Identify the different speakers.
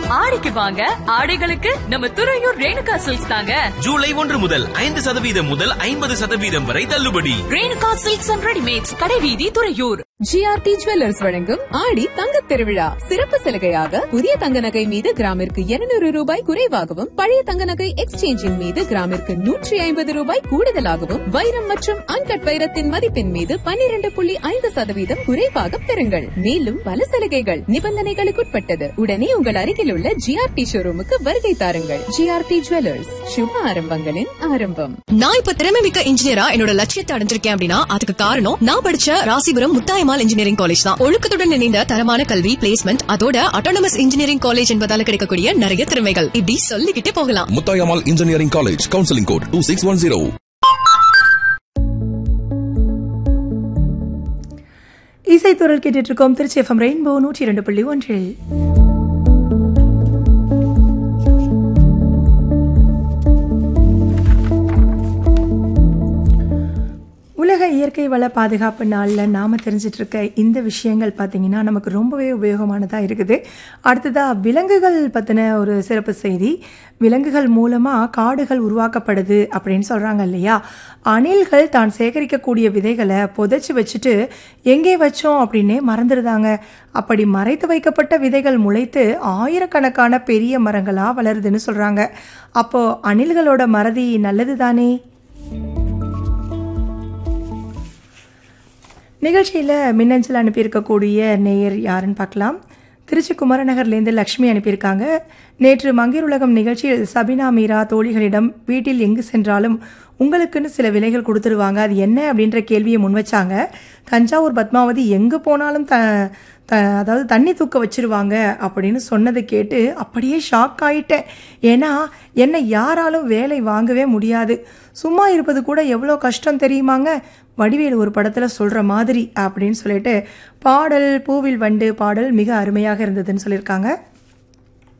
Speaker 1: ஆடிக்கு வாங்க ஆடைகளுக்கு நம்ம துறையூர் ரேணுகா சில்க்ஸ் தாங்க
Speaker 2: ஜூலை ஒன்று முதல் ஐந்து சதவீதம் முதல் ஐம்பது சதவீதம் வரை தள்ளுபடி
Speaker 1: ரேணுகா சில்க்ஸ் அண்ட் ரெடிமேட்ஸ் கடைவீதி துறையூர்
Speaker 3: ஜிஆர்டி ஜுவல்லர்ஸ் வழங்கும் ஆடி தங்க திருவிழா சிறப்பு சலுகையாக புதிய தங்க நகை மீது கிராமிற்கு 200 ரூபாய் குறைவாகவும் பழைய தங்க நகை எக்ஸ்சேஞ்சின் மீது கிராமிற்கு நூற்றி ஐம்பது ரூபாய் கூடுதலாகவும் வைரம் மற்றும் அன்கட் வைரத்தின் மதிப்பின் மீது 12.5% புள்ளி ஐந்து சதவீதம் குறைவாக பெறுங்கள் மேலும் பல சலுகைகள் நிபந்தனைகளுக்குட்பட்டது உடனே உங்கள் அருகில் உள்ள ஜிஆர்டி ஷோரூமுக்கு வருகை தாருங்கள் ஜிஆர்டி ஜுவல்லர்ஸ் சுப ஆரம்பங்களின் ஆரம்பம்
Speaker 4: நான் இப்ப திறமை மிக்க இன்ஜினியரா என்னோட லட்சியத்தை அடைஞ்சிருக்கேன் அப்படின்னா அதுக்கு காரணம் நான் படிச்ச ராசிபுரம் முத்தாயமால் இன்ஜினியரிங் காலேஜ் தான் ஒழுக்கத்துடன் இணைந்த தரமான கல்வி பிளேஸ்மெண்ட் அதோட அட்டானமஸ் இன்ஜினியரிங் காலேஜ் என்பதால கிடைக்கக்கூடிய நிறைய திறமைகள் இப்படி சொல்லிக்கிட்டே போகலாம்
Speaker 5: Muthayammal engineering college counselling code two six one zero
Speaker 6: இசைத்துறல் கேட்டுட்டு இருக்கோம் திருச்சி எஃப்எம் ரெயின்போ நூற்றி இரண்டு புள்ளி ஒன்றில் உலக இயற்கை வள பாதுகாப்பு நாளில் நாம் தெரிஞ்சிட்டு இருக்க இந்த விஷயங்கள் பார்த்தீங்கன்னா நமக்கு ரொம்பவே உபயோகமானதாக இருக்குது அடுத்ததாக விலங்குகள் பற்றின ஒரு சிறப்பு செய்தி விலங்குகள் மூலமாக காடுகள் உருவாக்கப்படுது அப்படின்னு சொல்கிறாங்க இல்லையா அணில்கள் தான் சேகரிக்கக்கூடிய விதைகளை புதைச்சி வச்சுட்டு எங்கே வச்சோம் அப்படின்னே மறந்துடுதாங்க அப்படி மறைத்து வைக்கப்பட்ட விதைகள் முளைத்து ஆயிரக்கணக்கான பெரிய மரங்களாக வளருதுன்னு சொல்கிறாங்க அப்போது அணில்களோட மறதி நல்லது தானே நிகழ்ச்சியில் மின்னஞ்சல் அனுப்பியிருக்கக்கூடிய நேயர் யாருன்னு பார்க்கலாம் திருச்சி குமரநகர்லேருந்து லக்ஷ்மி அனுப்பியிருக்காங்க நேற்று மங்கீர் உலகம் நிகழ்ச்சியில் சபினா மீரா தோழிகளிடம் வீட்டில் எங்கு சென்றாலும் உங்களுக்குன்னு சில விலைகள் கொடுத்துருவாங்க அது என்ன அப்படின்ற கேள்வியை முன் வச்சாங்க தஞ்சாவூர் பத்மாவதி எங்கே போனாலும் த த அதாவது தண்ணி தூக்க வச்சிருவாங்க அப்படின்னு சொன்னதை கேட்டு அப்படியே ஷாக் ஆயிட்டேன் ஏன்னா என்னை யாராலும் வேலை வாங்கவே முடியாது சும்மா இருப்பது கூட எவ்வளோ கஷ்டம் தெரியுமாங்க வடிவேலு ஒரு படத்தில் சொல்கிற மாதிரி அப்படின்னு சொல்லிட்டு பாடல் பூவில் வண்டு பாடல் மிக அருமையாக இருந்ததுன்னு சொல்லியிருக்காங்க